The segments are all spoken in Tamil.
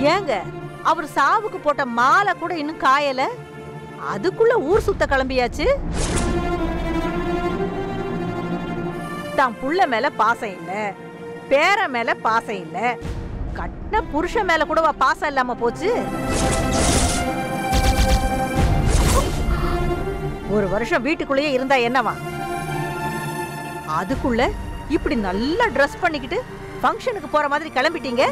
ஏங்க அவர் சாவுக்கு போட்ட மாலை கூட இன்னும் காயல அதுக்குள்ள ஊர் சுத்த கிளம்பியாச்சு தான் புள்ள மேல பாசம் இல்ல பேர மேல பாசம் இல்ல கட்டின புருஷன் மேல கூடவா பாசம் இல்லாம போச்சு ஒரு வருஷம் வீட்டுக்குள்ளேயே இருந்தா என்னவா அதுக்குள்ள இப்படி நல்லா ட்ரெஸ் பண்ணிக்கிட்டு ஃபங்க்ஷனுக்கு போற மாதிரி கிளம்பிட்டீங்க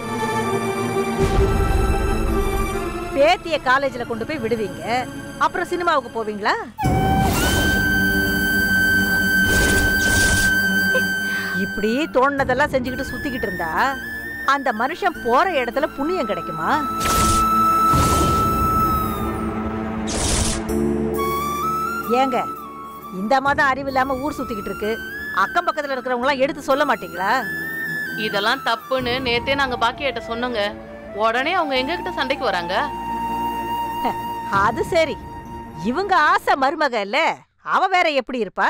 பேத்திய காலேஜ்ல கொண்டு போய் விடுவீங்க அப்புறம் சினிமாவுக்கு போவீங்களா இப்படி தோணுனதெல்லாம் செஞ்சுக்கிட்டு சுத்திக்கிட்டு இருந்தா அந்த மனுஷன் போற இடத்துல புண்ணியம் கிடைக்குமா ஏங்க இந்த மாதம் அறிவு இல்லாம ஊர் சுத்திக்கிட்டு இருக்கு அக்கம் பக்கத்துல இருக்கிறவங்க எல்லாம் எடுத்து சொல்ல மாட்டீங்களா இதெல்லாம் தப்புன்னு நேத்தே நாங்க பாக்கியிட்ட சொன்னோங்க உடனே அவங்க எங்க கிட்ட சண்டைக்கு வராங்க அது சரி இவங்க ஆசை மருமக இல்ல அவ வேற எப்படி இருப்பா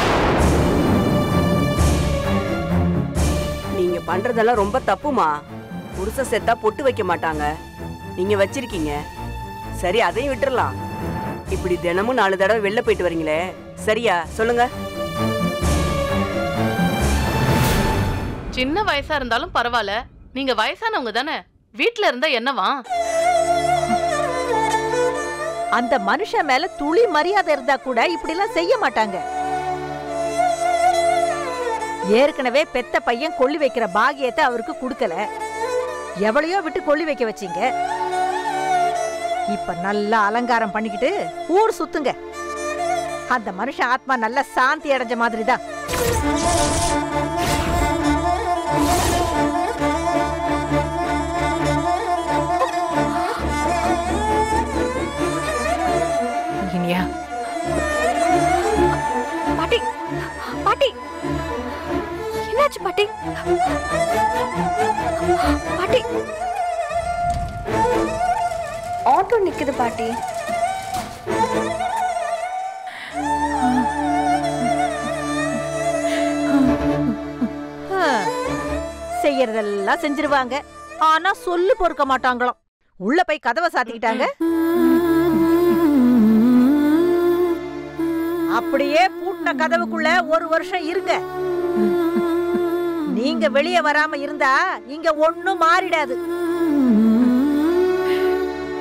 நீங்க பண்றதெல்லாம் ரொம்ப தப்புமா புருஷ செத்தா பொட்டு வைக்க மாட்டாங்க நீங்க வச்சிருக்கீங்க சரி அதையும் விட்டுறலாம் இப்படி தினமும் நாலு தடவை வெளில போயிட்டு வரீங்களே சரியா சொல்லுங்க சின்ன வயசா இருந்தாலும் பரவாயில்ல நீங்க வயசானவங்க தானே வீட்ல இருந்தா என்னவா அந்த மனுஷன் மேல துளி மரியாதை இருந்தா கூட இப்படி எல்லாம் செய்ய மாட்டாங்க ஏற்கனவே பெத்த பையன் கொள்ளி வைக்கிற பாகியத்தை அவருக்கு கொடுக்கல எவளையோ விட்டு கொள்ளி வைக்க வச்சீங்க இப்ப நல்லா அலங்காரம் பண்ணிக்கிட்டு ஊர் சுத்துங்க அந்த மனுஷன் ஆத்மா நல்லா சாந்தி அடைஞ்ச மாதிரி தான் இனியா பாட்டி பாட்டி என்னாச்சு பாட்டி பாட்டி ஆட்டோ நிக்குது பாட்டி ஹம். செய்யறதெல்லாம் செஞ்சிருவாங்க ஆனா சொல்லு பொறுக்க மாட்டாங்களாம் உள்ள போய் கதவை சாத்திக்கிட்டாங்க அப்படியே பூட்டின கதவுக்குள்ள ஒரு வருஷம் இருங்க நீங்க வெளியே வராம இருந்தா இங்க ஒண்ணும் மாறிடாது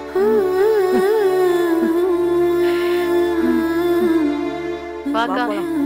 பாக்கா வா போலாம்.